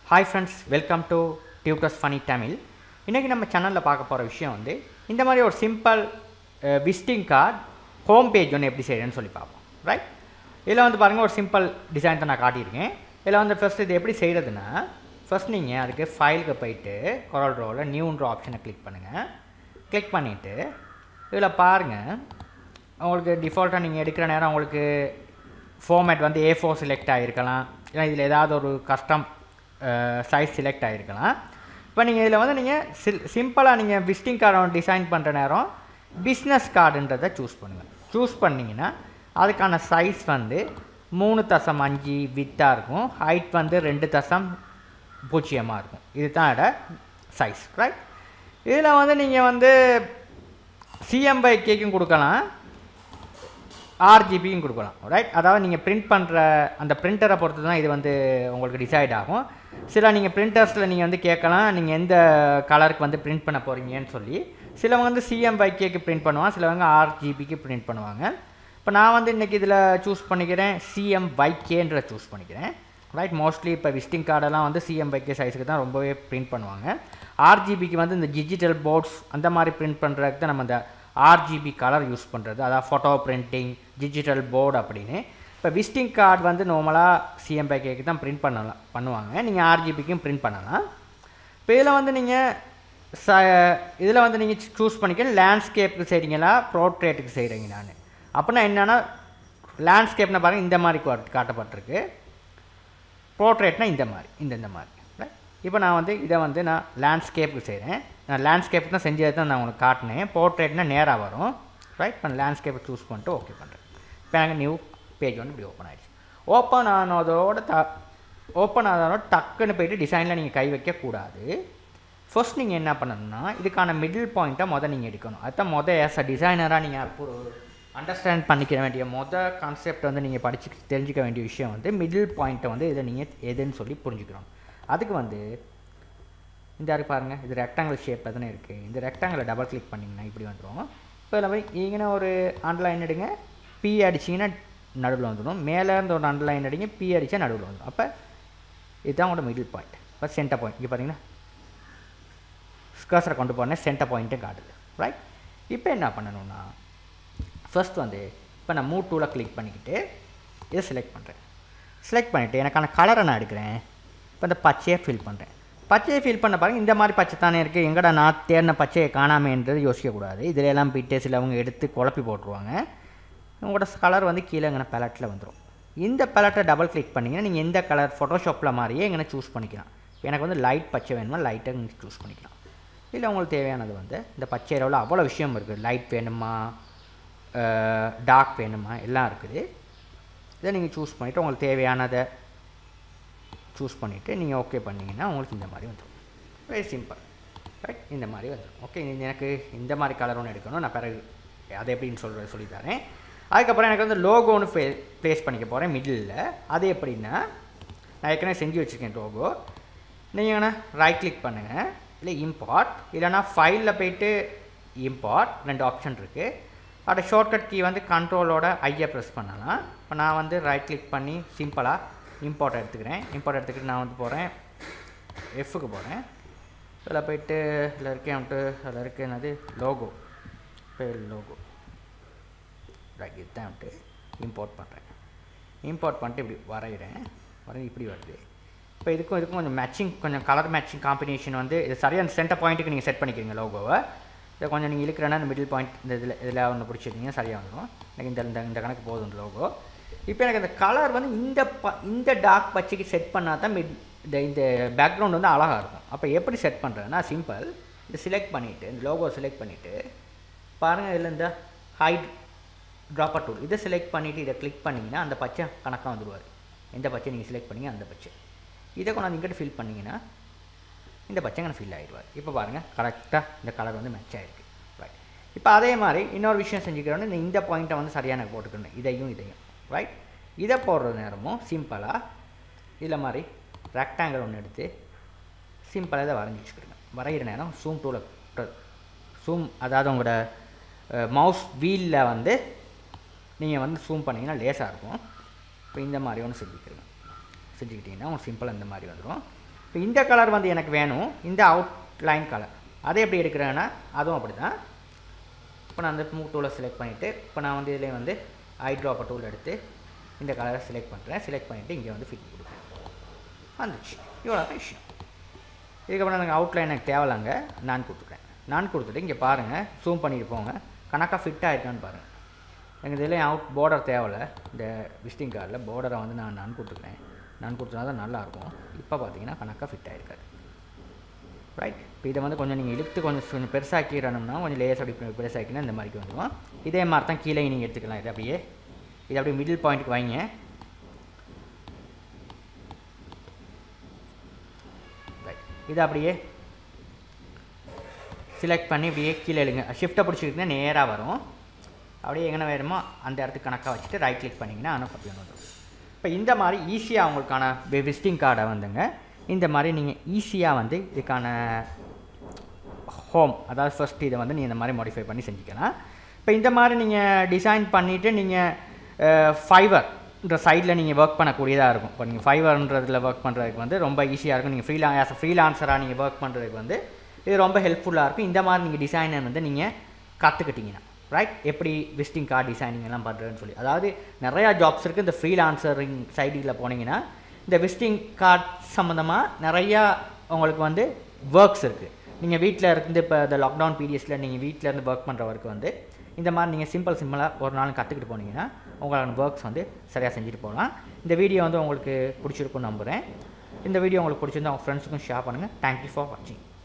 hi friends welcome to tutors funny Tamil இன்றைக்கி நம்ம சேனலில் பார்க்க போகிற விஷயம் வந்து இந்த மாதிரி ஒரு simple visiting card home page ஒன்று எப்படி செய்யறேன்னு சொல்லி பார்ப்போம் ரைட் இதில் வந்து பாருங்கள் ஒரு சிம்பிள் டிசைன் தான் நான் காட்டியிருக்கேன் இதில் வந்து ஃபஸ்ட் இது எப்படி செய்கிறதுனா ஃபஸ்ட் நீங்கள் அதுக்கு ஃபைலுக்கு போயிட்டு கொரல் ரோவில் நியூன்ற ஆப்ஷனை கிளிக் பண்ணுங்கள் கிளிக் பண்ணிவிட்டு இதில் பாருங்கள் உங்களுக்கு டிஃபால்ட்டாக நீங்கள் எடுக்கிற நேரம் உங்களுக்கு ஃபார்மேட் வந்து ஏ ஃபோர் செலக்ட் ஆகிருக்கலாம் இல்லை இதில் ஏதாவது ஒரு கஸ்டம் சைஸ் செலக்ட் ஆகிருக்கலாம் இப்போ நீங்கள் இதில் வந்து நீங்கள் சில் சிம்பிளாக நீங்கள் விசிட்டிங் கார்டு டிசைன் பண்ணுற நேரம் பிஸ்னஸ் கார்டுன்றதை சூஸ் பண்ணுங்கள் சூஸ் பண்ணிங்கன்னா அதுக்கான சைஸ் வந்து மூணு தசம் அஞ்சு வித்தாக இருக்கும் ஹைட் வந்து ரெண்டு தசம் பூஜ்ஜியமாக இருக்கும் இதுதான் இட சைஸ் ரைட் இதில் வந்து நீங்கள் வந்து சிஎம் பை கேக்கும் கொடுக்கலாம் ஆர்ஜிபியும் கொடுக்கலாம் ரைட் அதாவது நீங்கள் பிரிண்ட் பண்ணுற அந்த பிரிண்டரை பொறுத்து தான் இது வந்து உங்களுக்கு டிசைட் ஆகும் சில நீங்கள் பிரிண்டர்ஸில் நீங்கள் வந்து கேட்கலாம் நீங்கள் எந்த கலருக்கு வந்து பிரிண்ட் பண்ண போகிறீங்கன்னு சொல்லி சிலவங்க வந்து சிஎம் பை கேக்கு பிரிண்ட் பண்ணுவாங்க சிலவங்க ஆர்ஜிபிக்கு பிரிண்ட் பண்ணுவாங்க இப்போ நான் வந்து இன்றைக்கி இதில் சூஸ் பண்ணிக்கிறேன் சிஎம் கேன்ற சூஸ் பண்ணிக்கிறேன் ரைட் மோஸ்ட்லி இப்போ விசிட்டிங் கார்டெல்லாம் வந்து சிஎம் கே சைஸுக்கு தான் ரொம்பவே பிரிண்ட் பண்ணுவாங்க ஆர்ஜிபிக்கு வந்து இந்த டிஜிட்டல் போர்ட்ஸ் அந்த மாதிரி பிரிண்ட் பண்ணுறதுக்கு தான் நம்ம இந்த ஆர்ஜிபி கலர் யூஸ் பண்ணுறது அதாவது ஃபோட்டோ பிரிண்டிங் டிஜிட்டல் போர்டு அப்படின்னு இப்போ விசிட்டிங் கார்டு வந்து நார்மலாக சிஎம் கேக்கு தான் பிரிண்ட் பண்ணலாம் பண்ணுவாங்க நீங்கள் ஆர்ஜிபிக்கும் பிரிண்ட் பண்ணலாம் இப்போ இதில் வந்து நீங்கள் ச இதில் வந்து நீங்கள் சூஸ் பண்ணிக்க லேண்ட்ஸ்கேப்புக்கு செய்கிறீங்களா ப்ரோட்ரேட்டுக்கு செய்கிறீங்க நான் அப்படின்னா என்னென்னா லேண்ட்ஸ்கேப்னா பாருங்கள் இந்த மாதிரி காட்டப்பட்டிருக்கு ப்ரோட்ரேட்னா இந்த மாதிரி இந்த இந்த மாதிரி இப்போ நான் வந்து இதை வந்து நான் லேண்ட்ஸ்கேப்புக்கு செய்கிறேன் நான் லேண்ட்ஸ்கேப் தான் செஞ்சதை தான் நான் உங்களுக்கு காட்டினேன் போர்ட்ரேட்னா நேராக வரும் ரைட் இப்போ லேண்ட்ஸ்கேப்பை சூஸ் பண்ணிட்டு ஓகே பண்ணுறேன் இப்போ எனக்கு நியூ பேஜ் வந்து இப்படி ஓப்பன் ஆகிடுச்சு ஓப்பன் ஆனதோட த ஓப்பன் ஆனதோட டக்குன்னு போயிட்டு டிசைனில் நீங்கள் கை வைக்கக்கூடாது ஃபர்ஸ்ட் நீங்கள் என்ன பண்ணணும்னா இதுக்கான மிடில் பாயிண்ட்டை மொதல் நீங்கள் எடுக்கணும் அதுதான் மொதல் ஆஸ் அ டிசைனராக நீங்கள் ஒரு அண்டர்ஸ்டாண்ட் பண்ணிக்க வேண்டிய மொதல் கான்செப்ட் வந்து நீங்கள் படிச்சு தெரிஞ்சிக்க வேண்டிய விஷயம் வந்து மிடில் பாயிண்ட்டை வந்து இதை நீங்கள் எதுன்னு சொல்லி புரிஞ்சுக்கணும் அதுக்கு வந்து இந்த இருக்கு பாருங்கள் இது ரெக்டாங்கிள் ஷேப்பில் தானே இருக்குது இந்த ரெக்டாங்கிளை டபுள் கிளிக் பண்ணிங்கன்னா இப்படி வந்துடும் இப்போ இதில் போய் இங்கே ஒரு அண்டர்லைன் எடுங்க பி அடிச்சிங்கன்னா நடுவில் வந்துடும் மேலே இருந்து ஒரு அண்டர்லைன் அடிங்க பி அடித்தா நடுவில் வந்துடும் அப்போ இதுதான் உங்களோட மிடில் பாயிண்ட் இப்போ சென்டர் பாயிண்ட் இங்கே பார்த்தீங்கன்னா ஸ்கர்ஸரை கொண்டு போனேன் சென்டர் பாயிண்ட்டும் காட்டுது ரைட் இப்போ என்ன பண்ணணும்னா ஃபர்ஸ்ட் வந்து இப்போ நான் மூ டூவில் கிளிக் பண்ணிக்கிட்டு இதை செலக்ட் பண்ணுறேன் செலக்ட் பண்ணிவிட்டு எனக்கான கலரை நான் எடுக்கிறேன் இப்போ இந்த பச்சையை ஃபில் பண்ணுறேன் பச்சையை ஃபில் பண்ண பாருங்கள் இந்த மாதிரி பச்சை தானே இருக்குது எங்கடா நான் தேடின பச்சையை காணாமன்றது யோசிக்கக்கூடாது இதில் எல்லாம் போயிட்டு சிலவங்க எடுத்து குழப்பி போட்டுருவாங்க உங்களோட கலர் வந்து கீழே எங்கே பேலட்டில் வந்துடும் இந்த பேலட்டை டபுள் கிளிக் பண்ணிங்கன்னா நீங்கள் எந்த கலர் ஃபோட்டோஷாப்பில் மாதிரியே எங்கே சூஸ் பண்ணிக்கலாம் எனக்கு வந்து லைட் பச்சை வேணுமா லைட்டை நீங்கள் சூஸ் பண்ணிக்கலாம் இல்லை உங்களுக்கு தேவையானது வந்து இந்த பச்சை இரவில் அவ்வளோ விஷயம் இருக்குது லைட் வேணுமா டார்க் வேணுமா எல்லாம் இருக்குது இதை நீங்கள் சூஸ் பண்ணிவிட்டு உங்களுக்கு தேவையானதை சூஸ் பண்ணிவிட்டு நீங்கள் ஓகே பண்ணிங்கன்னா உங்களுக்கு இந்த மாதிரி வந்துடும் வெரி சிம்பிள் ரைட் இந்த மாதிரி வந்துடும் ஓகே எனக்கு இந்த மாதிரி கலர் ஒன்று எடுக்கணும் நான் பிறகு அதை எப்படின்னு சொல்கிற சொல்லித்தரேன் அதுக்கப்புறம் எனக்கு வந்து லோகோ ஒன்று ப்ளே ப்ளேஸ் பண்ணிக்க போகிறேன் மிடில் அது எப்படின்னா நான் ஏற்கனவே செஞ்சு வச்சுருக்கேன் லோகோ நீங்கள் ரைட் கிளிக் பண்ணுங்கள் இல்லை இம்பார்ட் இல்லைனா ஃபைலில் போயிட்டு இம்பார்ட் ரெண்டு ஆப்ஷன் இருக்குது அதோட ஷார்ட்கட் கீ வந்து கண்ட்ரோலோட ஐயை ப்ரெஸ் பண்ணலாம் இப்போ நான் வந்து ரைட் கிளிக் பண்ணி சிம்பிளாக இம்போர்ட் எடுத்துக்கிறேன் இம்போர்ட் எடுத்துக்கிட்டு நான் வந்து போகிறேன் எஃப்க்கு போகிறேன் இதில் போயிட்டு இதில் இருக்கேன் அதில் இருக்கு என்னது லோகோ பேர் லோகோ ரைட் இதுதான் வந்துட்டு இம்போர்ட் பண்ணுறேன் இம்போர்ட் பண்ணிட்டு இப்படி வரைகிறேன் வரை இப்படி வருது இப்போ இதுக்கும் இதுக்கும் கொஞ்சம் மேட்சிங் கொஞ்சம் கலர் மேட்சிங் காம்பினேஷன் வந்து இது சரியான சென்டர் பாயிண்ட்டுக்கு நீங்கள் செட் பண்ணிக்கிறீங்க லோகோவை இதை கொஞ்சம் நீங்கள் இழுக்கிறேன்னா இந்த மிடில் பாயிண்ட் இந்த இதில் இதில் ஒன்று பிடிச்சிருந்தீங்க சரியாக வந்துடும் எனக்கு இந்த இந்த இந்த கணக்கு போதும் லோகோ இப்போ எனக்கு அந்த கலர் வந்து இந்த ப இந்த டார்க் பச்சைக்கு செட் பண்ணால் தான் மிட் இந்த இந்த பேக்ரவுண்ட் வந்து அழகாக இருக்கும் அப்போ எப்படி செட் பண்ணுறதுன்னா சிம்பிள் இதை செலக்ட் பண்ணிவிட்டு இந்த லோகோ செலக்ட் பண்ணிவிட்டு பாருங்கள் இதில் இந்த ஹைட் ட்ராப்பர் டூல் இதை செலக்ட் பண்ணிவிட்டு இதை கிளிக் பண்ணிங்கன்னா அந்த பச்சை கணக்காக வந்துடுவார் எந்த பச்சை நீங்கள் செலக்ட் பண்ணிங்க அந்த பச்சை இதை கொண்டாந்து இங்கிட்ட ஃபில் பண்ணிங்கன்னா இந்த பச்சைங்க ஃபில் ஆகிடுவார் இப்போ பாருங்கள் கரெக்டாக இந்த கலர் வந்து மேட்ச் ஆகிருக்கு ரைட் இப்போ அதே மாதிரி இன்னொரு விஷயம் செஞ்சுக்கிறோன்னு இந்த இந்த பாயிண்ட்டை வந்து சரியான போட்டுக்கணும் இதையும் இதையும் ரைட் இதை போடுற நேரமும் சிம்பிளாக இதில் மாதிரி ரெக்டாங்கிள் ஒன்று எடுத்து சிம்பிளாக இதை வரைஞ்சி வச்சுக்கிடுங்க வரைகிற நேரம் சூம் டூவில் சூம் அதாவது உங்களோட மவுஸ் வீலில் வந்து நீங்கள் வந்து சூம் பண்ணிங்கன்னா லேஸாக இருக்கும் இப்போ இந்த மாதிரி ஒன்று செஞ்சுக்கிறீங்க செஞ்சுக்கிட்டிங்கன்னா உங்களுக்கு சிம்பிளாக இந்த மாதிரி வந்துடும் இப்போ இந்த கலர் வந்து எனக்கு வேணும் இந்த அவுட்லைன் கலர் அதை எப்படி எடுக்கிறேன்னா அதுவும் அப்படி தான் இப்போ நான் அந்த மூ டூலை செலக்ட் பண்ணிவிட்டு இப்போ நான் வந்து இதில் வந்து ஐ ட்ராப்பர் டூல் எடுத்து இந்த கலரை செலக்ட் பண்ணுறேன் செலக்ட் பண்ணிவிட்டு இங்கே வந்து ஃபிட் கொடுக்குறேன் வந்துச்சு இவ்வளோ தான் விஷயம் இதுக்கப்புறம் எனக்கு அவுட்லைன் எனக்கு தேவையில்லைங்க நான் கொடுத்துக்கிறேன் நான் கொடுத்துட்டு இங்கே பாருங்கள் ஜூம் பண்ணிட்டு போங்க கணக்காக ஃபிட் ஆகிருக்கான்னு பாருங்கள் எனக்கு இதில் அவுட் பார்டர் தேவையில்ல இந்த விசிட்டிங் கார்டில் பார்டரை வந்து நான் நான் கொடுத்துக்கிறேன் நான் கொடுத்தா தான் நல்லாயிருக்கும் இப்போ பார்த்தீங்கன்னா கணக்காக ஃபிட் ஆகிருக்காரு ரைட் இப்போ இதை வந்து கொஞ்சம் நீங்கள் இழுத்து கொஞ்சம் கொஞ்சம் பெருசாக்கிடணும்னா கொஞ்சம் லேஸ் அப்படி பெருசாக்கினா இந்த மாதிரிக்கு வந்துடும் இதே மாதிரி தான் கீழே நீங்கள் எடுத்துக்கலாம் இது அப்படியே இது அப்படியே மிடில் பாயிண்ட்டுக்கு வைங்க ரைட் இது அப்படியே செலக்ட் பண்ணி இப்படியே கீழே எழுங்க ஷிஃப்ட்டை பிடிச்சிக்கிட்டிங்கன்னா நேராக வரும் அப்படியே எங்கே வேணுமோ அந்த இடத்துக்கு கணக்காக வச்சுட்டு ரைட் கிளிக் பண்ணிங்கன்னா ஆனால் அப்படி ஒன்று வந்துடும் இப்போ இந்த மாதிரி ஈஸியாக உங்களுக்கான விசிட்டிங் கார்டை வந்துங்க இந்த மாதிரி நீங்கள் ஈஸியாக வந்து இதுக்கான ஹோம் அதாவது ஃபர்ஸ்ட் இதை வந்து நீங்கள் இந்த மாதிரி மாடிஃபை பண்ணி செஞ்சுக்கலாம் இப்போ இந்த மாதிரி நீங்கள் டிசைன் பண்ணிவிட்டு நீங்கள் ஃபைவர்ன்ற சைடில் நீங்கள் ஒர்க் பண்ணக்கூடியதாக இருக்கும் இப்போ நீங்கள் ஃபைவர்ன்றதில் ஒர்க் பண்ணுறதுக்கு வந்து ரொம்ப ஈஸியாக இருக்கும் நீங்கள் ஃப்ரீலா ஆஸ் அ ஃப்ரீலான்சராக நீங்கள் ஒர்க் பண்ணுறதுக்கு வந்து இது ரொம்ப ஹெல்ப்ஃபுல்லாக இருக்கும் இந்த மாதிரி நீங்கள் டிசைனர் வந்து நீங்கள் கற்றுக்கிட்டீங்கன்னா ரைட் எப்படி விசிட்டிங் கார்டு டிசைனிங் எல்லாம் பண்ணுறதுன்னு சொல்லி அதாவது நிறையா ஜாப்ஸ் இருக்குது இந்த ஃப்ரீலான்சரிங் சைடில் போனீங்கன்னா இந்த விசிட்டிங் கார்டு சம்மந்தமாக நிறையா உங்களுக்கு வந்து ஒர்க்ஸ் இருக்குது நீங்கள் வீட்டில் இருந்து இப்போ இந்த லாக்டவுன் பீரியட்ஸில் நீங்கள் வீட்டில் இருந்து ஒர்க் பண்ணுற ஒர்க் வந்து இந்த மாதிரி நீங்கள் சிம்பிள் சிம்பிளாக ஒரு நாள் கற்றுக்கிட்டு போனீங்கன்னா உங்களான ஒர்க்ஸ் வந்து சரியாக செஞ்சுட்டு போகலாம் இந்த வீடியோ வந்து உங்களுக்கு பிடிச்சிருக்குன்னு நம்புகிறேன் இந்த வீடியோ உங்களுக்கு பிடிச்சிருந்தா உங்கள் ஃப்ரெண்ட்ஸுக்கும் ஷேர் பண்ணுங்கள் தேங்க்யூ ஃபார் வாட்சிங்